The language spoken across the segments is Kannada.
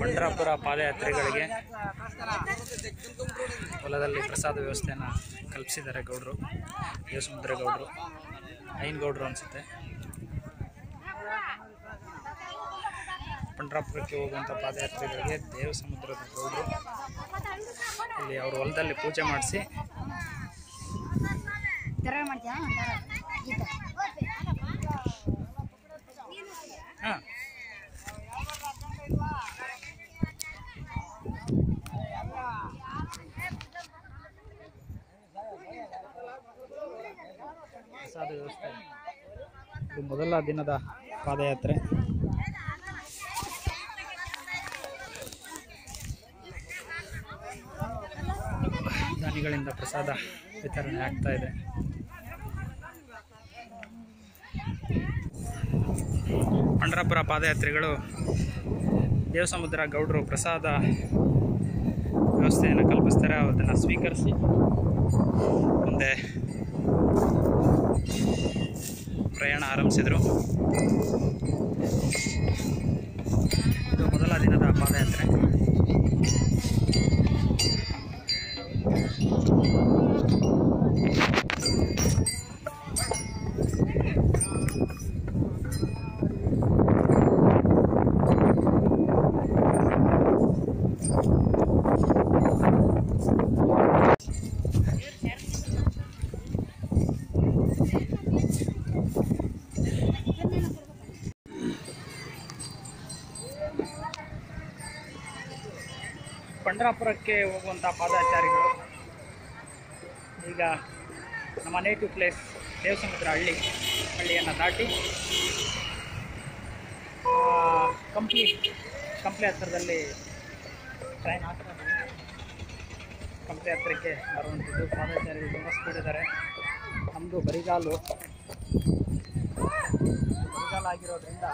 ಪಂಡ್ರಾಪುರ ಪಾದಯಾತ್ರಿಗಳಿಗೆ ಹೊಲದಲ್ಲಿ ಪ್ರಸಾದ ವ್ಯವಸ್ಥೆಯನ್ನು ಕಲ್ಪಿಸಿದ್ದಾರೆ ಗೌಡರು ದೇವಸಮುದ್ರ ಗೌಡರು ಐನ್ ಗೌಡರು ಅನಿಸುತ್ತೆ ಪಂಡ್ರಾಪುರಕ್ಕೆ ಹೋಗುವಂಥ ಪಾದಯಾತ್ರಿಗಳಿಗೆ ದೇವಸಮುದ್ರದ ಗೌಡರು ಇಲ್ಲಿ ಅವ್ರ ಹೊಲದಲ್ಲಿ ಪೂಜೆ ಮಾಡಿಸಿ ದರ ಮಾಡ್ತೀಯಾ ದರ ಗೀತ ಹಾಂ ಪ್ರಸಾದ ವ್ಯವಸ್ಥೆ ಇದು ಮೊದಲ ದಿನದ ಪಾದಯಾತ್ರೆ ದಾನಿಗಳಿಂದ ಪ್ರಸಾದ ವಿತರಣೆ ಆಗ್ತಾ ಇದೆ ಪಂಡ್ರಾಪುರ ಪಾದಯಾತ್ರಿಗಳು ದೇವಸಮುದ್ರ ಗೌಡರು ಪ್ರಸಾದ ವ್ಯವಸ್ಥೆಯನ್ನು ಕಲ್ಪಿಸ್ತಾರೆ ಅದನ್ನು ಸ್ವೀಕರಿಸಿ ಮುಂದೆ ಪ್ರಯಾಣ ಆರಂಭಿಸಿದರು ಇದು ಮೊದಲ ದಿನದ ಪಾದಯಾತ್ರೆ ಪಂಡ್ರಾಪುರಕ್ಕೆ ಹೋಗುವಂಥ ಪಾದಚಾರಿಗಳು ಈಗ ನಮ್ಮ ನೇಟಿವ್ ಪ್ಲೇಸ್ ದೇವಸಮುದ್ರ ಹಳ್ಳಿ ಹಳ್ಳಿಯನ್ನು ದಾಟಿ ಆ, ಕಂಪ್ಲಿ ಕಂಪ್ಲಿ ಹತ್ತಿರದಲ್ಲಿ ಟ್ರೈನ್ ಹತ್ರ ಕಂಪ್ಲಿ ಹತ್ತಿರಕ್ಕೆ ಬರುವಂಥದ್ದು ಪಾದಚಾರಿಗಳು ತುಂಬ ಸ್ಪೀಡ್ ಇದ್ದಾರೆ ನಮ್ಮದು ಬರಿಗಾಲು ಬರಿಗಾಲ ಆಗಿರೋದ್ರಿಂದ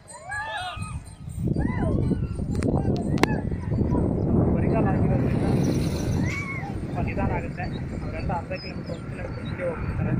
ಬರಿಗಾಲ ಆಗಿರೋದ್ರಿಂದ ತುಂಬ ನಿಧಾನ ಆಗುತ್ತೆ ಅವರೆಲ್ಲ ಅರ್ಧ ಕಿಲೋಮೀಟ್ರ್ ಒಂದು ಕಿಲೋಮೀಟ್ರ್ ಹಿಂದೆ ಹೋಗ್ಬಿಡ್ತಾರೆ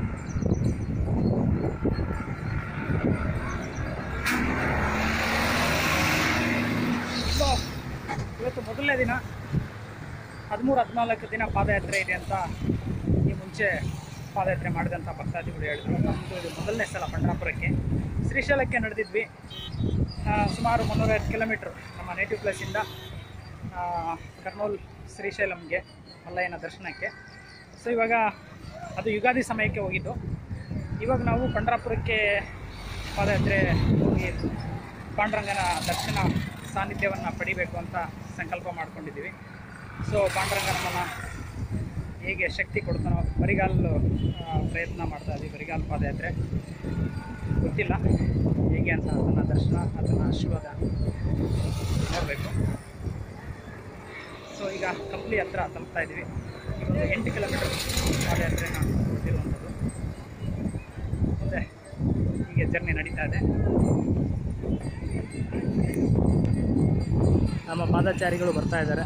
ತುಂಬ ಇವತ್ತು ಮೊದಲನೇ ದಿನ ಹದಿಮೂರು ಹದಿನಾಲ್ಕು ದಿನ ಪಾದಯಾತ್ರೆ ಇದೆ ಅಂತ ಈ ಮುಂಚೆ ಪಾದಯಾತ್ರೆ ಮಾಡಿದಂಥ ಭಕ್ತಾದಿಗಳು ಹೇಳಿದ್ರು ನಮ್ಮದು ಇದು ಮೊದಲನೇ ಸಲ ಪಂಡ್ರಾಪುರಕ್ಕೆ ಶ್ರೀಶೈಲಕ್ಕೆ ನಡೆದಿದ್ವಿ ಆ, ಸುಮಾರು ಮುನ್ನೂರೈವತ್ತು ಕಿಲೋಮೀಟ್ರ್ ನಮ್ಮ ನೇಟಿವ್ ಪ್ಲೇಸಿಂದ ಆ, ಕರ್ನೂಲ್ ಶ್ರೀಶೈಲಂಗೆ ಮಲ್ಲಯ್ಯನ ದರ್ಶನಕ್ಕೆ ಸೊ ಇವಾಗ ಅದು ಯುಗಾದಿ ಸಮಯಕ್ಕೆ ಹೋಗಿದ್ದು ಇವಾಗ ನಾವು ಪಂಡ್ರಾಪುರಕ್ಕೆ ಪಾದಯಾತ್ರೆ ಹೋಗಿ ಪಾಂಡುರಂಗನ ದರ್ಶನ ಸಾನ್ನಿಧ್ಯವನ್ನು ಪಡಿಬೇಕು ಅಂತ ಸಂಕಲ್ಪ ಮಾಡ್ಕೊಂಡಿದ್ದೀವಿ ಸೊ ಪಾಂಡುರಂಗ ನಮ್ಮನ್ನು ಹೇಗೆ ಶಕ್ತಿ ಕೊಡ್ತಾನೋ ಬರಿಗಾಲು ಆ, ಪ್ರಯತ್ನ ಮಾಡ್ತಾ ಇದ್ದೀವಿ ಬರಿಗಾಲು ಪಾದಯಾತ್ರೆ ಗೊತ್ತಿಲ್ಲ ಹೇಗೆ ಅಂತ ಅದನ್ನು ದರ್ಶನ ಅದನ್ನು ಆಶೀರ್ವಾದ ನೋಡಬೇಕು ಸೊ ಈಗ ಕಂಪ್ಲಿ ಹತ್ರ ತಲುಪ್ತಾ ಇದ್ದೀವಿ ಈಗ ಒಂದು ಎಂಟು ಕಿಲೋಮೀಟರ್ ಪಾದಯಾತ್ರೆನ ಕೊಟ್ಟಿರುವಂಥದ್ದು ಮುಂದೆ ಹೀಗೆ ಜರ್ನಿ ನಡೀತಾ ಇದೆ ನಮ್ಮ ಪಾದಚಾರಿಗಳು ಬರ್ತಾ ಇದ್ದಾರೆ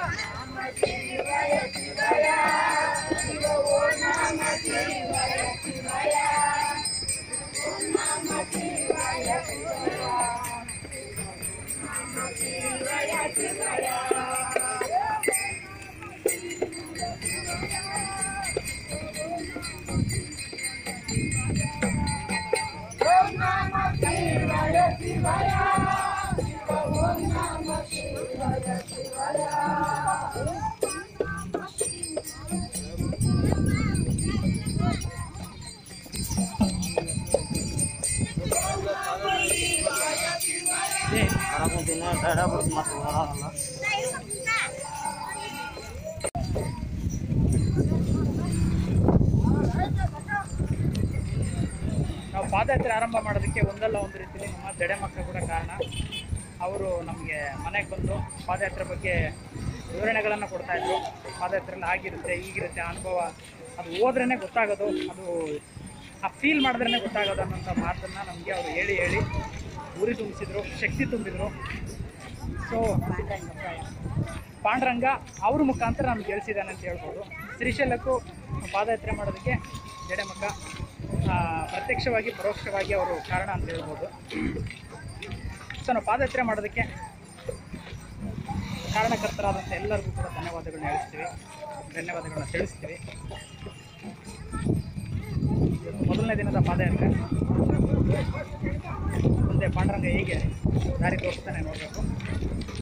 ನಾವು ಪಾದಯಾತ್ರೆ ಆರಂಭ ಮಾಡೋದಕ್ಕೆ ಒಂದಲ್ಲ ಒಂದು ರೀತಿಯಲ್ಲಿ ನಮ್ಮ ಜಡೆ ಮಕ್ಕಳು ಕೂಡ ಕಾರಣ ಅವರು ನಮಗೆ ಮನೆಗೆ ಬಂದು ಪಾದಯಾತ್ರೆ ಬಗ್ಗೆ ವಿವರಣೆಗಳನ್ನು ಕೊಡ್ತಾ ಇದ್ರು ಪಾದಯಾತ್ರೆಯಲ್ಲಿ ಆಗಿರುತ್ತೆ ಈಗಿರುತ್ತೆ ಆ ಅನುಭವ ಅದು ಹೋದ್ರೇ ಗೊತ್ತಾಗೋದು ಅದು ಆ ಫೀಲ್ ಮಾಡಿದ್ರೇ ಗೊತ್ತಾಗೋದು ಅನ್ನೋಂಥ ಮಾತನ್ನು ನಮಗೆ ಅವರು ಹೇಳಿ ಹೇಳಿ ಉರಿ ತುಂಬಿಸಿದ್ರು ಶಕ್ತಿ ತುಂಬಿದ್ರು ಸೊ ಪಾಂಡುರಂಗ ಅವ್ರ ಮುಖಾಂತರ ನಮ್ಗೆ ಗೆಲ್ಸಿದ್ದಾನೆ ಅಂತ ಹೇಳ್ಬೋದು ಶ್ರೀಶೈಲಕ್ಕೂ ಪಾದಯಾತ್ರೆ ಮಾಡೋದಕ್ಕೆ ಜಡೆಮಕ್ಕ ಆ, ಪ್ರತ್ಯಕ್ಷವಾಗಿ ಪರೋಕ್ಷವಾಗಿ ಅವರು ಕಾರಣ ಅಂತ ಹೇಳ್ಬೋದು ಸೊ ನಾವು ಪಾದಯಾತ್ರೆ ಮಾಡೋದಕ್ಕೆ ಕಾರಣಕರ್ತರಾದಂಥ ಎಲ್ಲರಿಗೂ ಕೂಡ ಧನ್ಯವಾದಗಳನ್ನ ಹೇಳ್ತೀವಿ ಧನ್ಯವಾದಗಳನ್ನ ತಿಳಿಸ್ತೀವಿ ಇವತ್ತು ಮೊದಲನೇ ದಿನದ ಪಾದಯಾತ್ರೆ ಮುಂದೆ ಪಾಂಡುರಂಗ ಹೇಗೆ ದಾರಿ ತೋರಿಸ್ತಾನೆ ನೋಡಬೇಕು